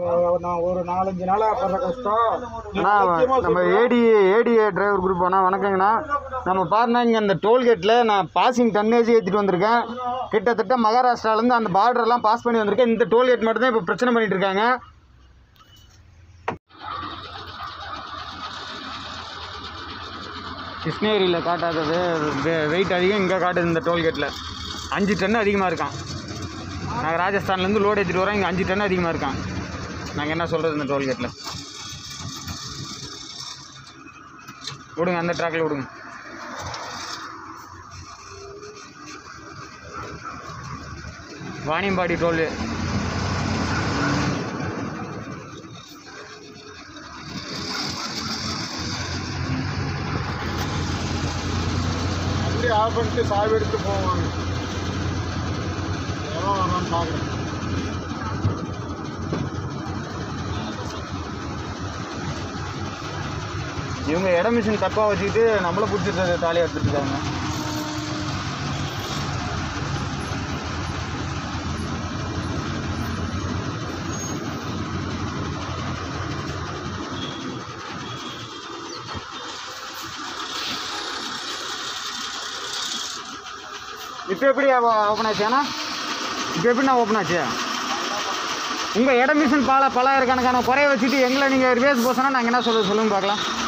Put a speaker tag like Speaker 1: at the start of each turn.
Speaker 1: நான் ஒரு நாலஞ்சு நாளா படுற கஷ்டம்
Speaker 2: அண்ணா
Speaker 1: சத்தியமா
Speaker 2: நம்ம
Speaker 1: சொல்றேன்.
Speaker 2: ஏடி ஏடிஏ டிரைவர் குரூப் அண்ணா வணக்கங்கண்ணா நம்ம பாருண்ணா இங்கே இந்த டோல்கேட்டில் நான் பாசிங் டன்னேஜ் ஏற்றிட்டு வந்திருக்கேன் கிட்டத்தட்ட மகாராஷ்டிராலேருந்து அந்த பார்டர்லாம் பாஸ் பண்ணி வந்திருக்கேன் இந்த டோல்கேட் மட்டும் தான் இப்போ பிரச்சனை பண்ணிட்டு இருக்காங்க கிருஷ்ணகிரியில் காட்டாதது வெயிட் அதிகம் இங்கே காட்டுது இந்த டோல்கேட்டில் அஞ்சு டன் அதிகமாக இருக்கான் நாங்கள் ராஜஸ்தான்லேருந்து லோடு ஏற்றிட்டு வரோம் இங்கே அஞ்சு டன் அதிகமாக இருக்கான் நாங்கள் என்ன சொல்கிறது இந்த டோல்கேட்டில் விடுங்க அந்த ட்ராக்கில் விடுங்க வாணியம்பாடி டோல்
Speaker 1: வண்டி ஆஃப் பண்ணிட்டு சாவி எடுத்து போவாங்க எவன் வரான்னு பார்க்குறேன்
Speaker 2: இவங்க இட மிஷின் தப்பாக வச்சுக்கிட்டு நம்மளை பிடிச்சிட்டு தாலியாக எடுத்துட்டு இருக்காங்க இப்போ எப்படி ஓப்பன் ஆச்சு அண்ணா இப்போ எப்படி நான் ஓப்பன் ஆச்சு உங்கள் இட மிஷின் பல பலாயிரக்கணக்கான குறைய வச்சுட்டு எங்களை நீங்கள் ரிவேஸ் போசனா நாங்கள் என்ன சொல்ல சொல்லுங்க பார்க்கலாம்